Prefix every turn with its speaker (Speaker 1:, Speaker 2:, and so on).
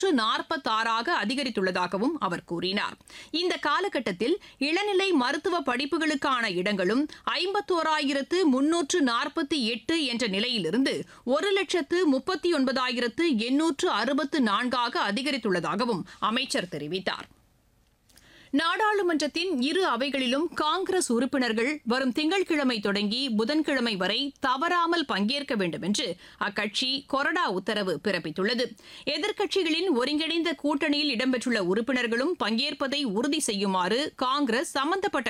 Speaker 1: நாற்பத்தாறாக அதிகரித்துள்ளதாகவும் அவர் கூறினார் இந்த காலகட்டத்தில் இளநிலை மருத்துவ படிப்புகளுக்கான இடங்களும் ஐம்பத்தோராயிரத்து முன்னூற்று நாற்பத்தி எட்டு என்ற நிலையிலிருந்து ஒரு லட்சத்து முப்பத்தி ஒன்பதாயிரத்து எண்ணூற்று அறுபத்து நான்காக அதிகரித்துள்ளதாகவும் அமைச்சர் தெரிவித்தார் நாடாளுமன்றத்தின் இரு அவைகளிலும் காங்கிரஸ் உறுப்பினர்கள் வரும் திங்கட்கிழமை தொடங்கி புதன்கிழமை வரை தவறாமல் பங்கேற்க வேண்டும் என்று அக்கட்சி கொறடா உத்தரவு பிறப்பித்துள்ளது எதிர்க்கட்சிகளின் ஒருங்கிணைந்த கூட்டணியில் இடம்பெற்றுள்ள உறுப்பினர்களும் பங்கேற்பதை உறுதி செய்யுமாறு காங்கிரஸ் சம்பந்தப்பட்ட